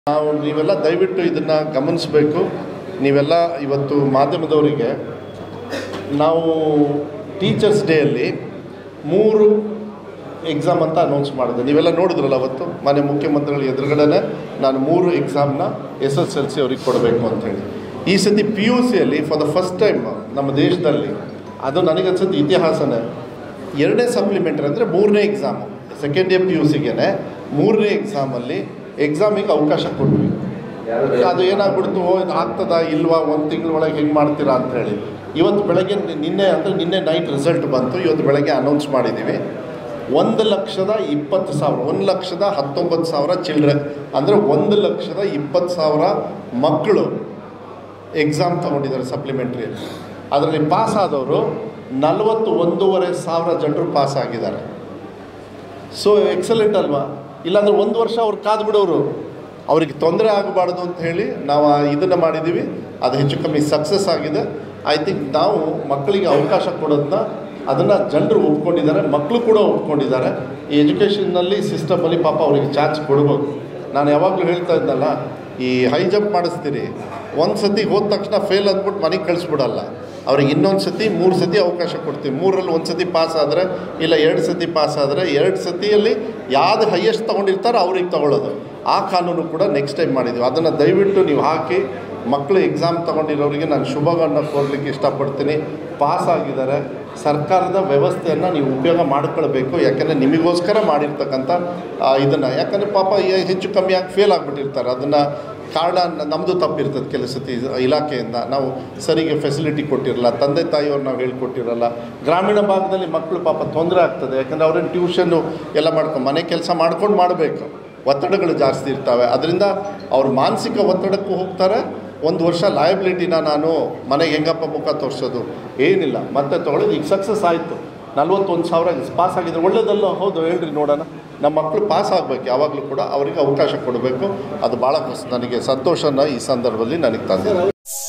ನಾವು ನೀವೆಲ್ಲ ದಯವಿಟ್ಟು ಇದನ್ನು ಗಮನಿಸಬೇಕು ನೀವೆಲ್ಲ ಇವತ್ತು ಮಾಧ್ಯಮದವರಿಗೆ ನಾವು ಟೀಚರ್ಸ್ ಡೇಯಲ್ಲಿ ಮೂರು ಎಕ್ಸಾಮ್ ಅಂತ ಅನೌನ್ಸ್ ಮಾಡಿದೆ ನೀವೆಲ್ಲ ನೋಡಿದ್ರಲ್ಲ ಅವತ್ತು ಮನೆ ಮುಖ್ಯಮಂತ್ರಿಗಳ ಎದುರುಗಡೆ ನಾನು ಮೂರು ಎಕ್ಸಾಮ್ನ ಎಸ್ ಎಸ್ ಎಲ್ ಸಿ ಅವ್ರಿಗೆ ಕೊಡಬೇಕು ಅಂತೇಳಿ ಈ ಸತಿ ಪಿ ಯು ಸಿಯಲ್ಲಿ ಫಾರ್ ದ ಫಸ್ಟ್ ಟೈಮ್ ನಮ್ಮ ದೇಶದಲ್ಲಿ ಅದು ನನಗನ್ಸುತ್ತೆ ಇತಿಹಾಸನೇ ಎರಡನೇ ಸಪ್ಲಿಮೆಂಟ್ರಿ ಅಂದರೆ ಮೂರನೇ exam second year P U ಸಿಗೆ ಮೂರನೇ ಎಕ್ಸಾಮಲ್ಲಿ ಎಕ್ಸಾಮಿಗೆ ಅವಕಾಶ ಕೊಟ್ವಿ ಅದು ಏನಾಗ್ಬಿಡ್ತು ಓ, ಇದು ಆಗ್ತದಾ ಇಲ್ವಾ ಒಂದು ತಿಂಗಳ ಒಳಗೆ ಹೆಂಗೆ ಮಾಡ್ತೀರಾ ಅಂತ ಹೇಳಿ ಇವತ್ತು ಬೆಳಗ್ಗೆ ನಿ- ನಿನ್ನೆ ಅಂದರೆ ನಿನ್ನೆ ನೈಟ್ ರಿಸಲ್ಟ್ ಬಂತು ಇವತ್ತು ಬೆಳಗ್ಗೆ ಅನೌನ್ಸ್ ಮಾಡಿದ್ದೀವಿ ಒಂದು ಲಕ್ಷದ ಇಪ್ಪತ್ತು ಸಾವಿರ ಒಂದು ಲಕ್ಷದ ಹತ್ತೊಂಬತ್ತು ಸಾವಿರ ಚಿಲ್ಡ್ರನ್ ಅಂದರೆ ಒಂದು ಲಕ್ಷದ ಇಪ್ಪತ್ತು ಸಾವಿರ ಮಕ್ಕಳು ಎಕ್ಸಾಮ್ ತೊಗೊಂಡಿದ್ದಾರೆ ಸಪ್ಲಿಮೆಂಟ್ರಿಯಲ್ಲಿ ಅದರಲ್ಲಿ ಪಾಸ್ ಆದವರು ನಲವತ್ತು ಒಂದೂವರೆ ಸಾವಿರ ಜನರು ಪಾಸ್ ಆಗಿದ್ದಾರೆ ಸೊ ಎಕ್ಸಲೆಂಟ್ ಅಲ್ವಾ ಇಲ್ಲಾಂದ್ರೆ ಒಂದು ವರ್ಷ ಅವ್ರು ಕಾದು ಬಿಡೋರು ಅವ್ರಿಗೆ ತೊಂದರೆ ಆಗಬಾರ್ದು ಅಂತ ಹೇಳಿ ನಾವು ಇದನ್ನು ಮಾಡಿದ್ದೀವಿ ಅದು ಹೆಚ್ಚು ಕಮ್ಮಿ ಸಕ್ಸಸ್ ಆಗಿದೆ ಐ ಥಿಂಕ್ ನಾವು ಮಕ್ಕಳಿಗೆ ಅವಕಾಶ ಕೊಡೋದನ್ನ ಅದನ್ನು ಜನರು ಒಪ್ಕೊಂಡಿದ್ದಾರೆ ಮಕ್ಕಳು ಕೂಡ ಒಪ್ಕೊಂಡಿದ್ದಾರೆ ಈ ಎಜುಕೇಷನ್ನಲ್ಲಿ ಸಿಸ್ಟಮಲ್ಲಿ ಪಾಪ ಅವರಿಗೆ ಚಾನ್ಸ್ ಕೊಡ್ಬೇಕು ನಾನು ಯಾವಾಗಲೂ ಹೇಳ್ತಾ ಇದ್ದಲ್ಲ ಈ ಹೈ ಜಂಪ್ ಮಾಡಿಸ್ತೀರಿ ಒಂದು ಸತಿ ಹೋದ ತಕ್ಷಣ ಫೇಲ್ ಅಂದ್ಬಿಟ್ಟು ಮನೆಗೆ ಕಳಿಸ್ಬಿಡಲ್ಲ ಅವ್ರಿಗೆ ಇನ್ನೊಂದು ಸತಿ ಮೂರು ಸತಿ ಅವಕಾಶ ಕೊಡ್ತೀವಿ ಮೂರಲ್ಲಿ ಒಂದು ಸತಿ ಪಾಸ್ ಆದರೆ ಇಲ್ಲ ಎರಡು ಸತಿ ಪಾಸ್ ಆದರೆ ಎರಡು ಸತಿಯಲ್ಲಿ ಯಾವ್ದು ಹೈಯೆಸ್ಟ್ ತೊಗೊಂಡಿರ್ತಾರೋ ಅವ್ರಿಗೆ ತೊಗೊಳ್ಳೋದು ಆ ಕಾನೂನು ಕೂಡ ನೆಕ್ಸ್ಟ್ ಟೈಮ್ ಮಾಡಿದ್ದೀವಿ ಅದನ್ನು ದಯವಿಟ್ಟು ನೀವು ಹಾಕಿ ಮಕ್ಕಳು ಎಕ್ಸಾಮ್ ತೊಗೊಂಡಿರೋರಿಗೆ ನಾನು ಶುಭಗಳನ್ನ ಕೋರ್ಲಿಕ್ಕೆ ಇಷ್ಟಪಡ್ತೀನಿ ಪಾಸ್ ಆಗಿದ್ದಾರೆ ಸರ್ಕಾರದ ವ್ಯವಸ್ಥೆಯನ್ನು ನೀವು ಉಪಯೋಗ ಮಾಡ್ಕೊಳ್ಬೇಕು ಯಾಕೆಂದರೆ ನಿಮಗೋಸ್ಕರ ಮಾಡಿರ್ತಕ್ಕಂಥ ಇದನ್ನು ಯಾಕಂದರೆ ಪಾಪ ಈ- ಹೆಚ್ಚು ಕಮ್ಮಿ ಆಗಿ ಫೇಲ್ ಆಗಿಬಿಟ್ಟಿರ್ತಾರೆ ಅದನ್ನು ಕಾರಣ ನಮ್ಮದು ತಪ್ಪಿರ್ತದೆ ಕೆಲವು ಸತಿ ಇಲಾಖೆಯಿಂದ ನಾವು ಸರಿಗೆ ಫೆಸಿಲಿಟಿ ಕೊಟ್ಟಿರಲ್ಲ ತಂದೆ ತಾಯಿಯವ್ರು ನಾವು ಹೇಳ್ಕೊಟ್ಟಿರಲ್ಲ ಗ್ರಾಮೀಣ ಭಾಗದಲ್ಲಿ ಮಕ್ಕಳು ಪಾಪ ತೊಂದರೆ ಆಗ್ತದೆ ಯಾಕಂದರೆ ಅವ್ರೇನು ಟ್ಯೂಷನ್ನು ಎಲ್ಲ ಮಾಡ್ಕೊಂಡು ಮನೆ ಕೆಲಸ ಮಾಡ್ಕೊಂಡು ಮಾಡಬೇಕು ಒತ್ತಡಗಳು ಜಾಸ್ತಿ ಇರ್ತವೆ ಅದರಿಂದ ಅವ್ರ ಮಾನಸಿಕ ಒತ್ತಡಕ್ಕೂ ಹೋಗ್ತಾರೆ ಒಂದು ವರ್ಷ ಲಯಬಿಲಿಟಿನ ನಾನು ಮನೆಗೆ ಹೆಂಗಪ್ಪ ಮುಖ ತೋರಿಸೋದು ಏನಿಲ್ಲ ಮತ್ತೆ ತೊಗೊಳ್ಳೋದು ಈಗ ಸಕ್ಸಸ್ ಆಯಿತು ನಲ್ವತ್ತೊಂದು ಸಾವಿರ ಪಾಸ್ ಆಗಿದ್ರೆ ಒಳ್ಳೇದಲ್ಲ ಹೌದು ಹೇಳ್ರಿ ನೋಡೋಣ ನಮ್ಮ ಮಕ್ಕಳು ಪಾಸ್ ಆಗಬೇಕು ಯಾವಾಗಲೂ ಕೂಡ ಅವರಿಗೆ ಅವಕಾಶ ಕೊಡಬೇಕು ಅದು ಭಾಳ ನನಗೆ ಸಂತೋಷನ ಈ ಸಂದರ್ಭದಲ್ಲಿ ನನಗೆ ತಂದಿದೆ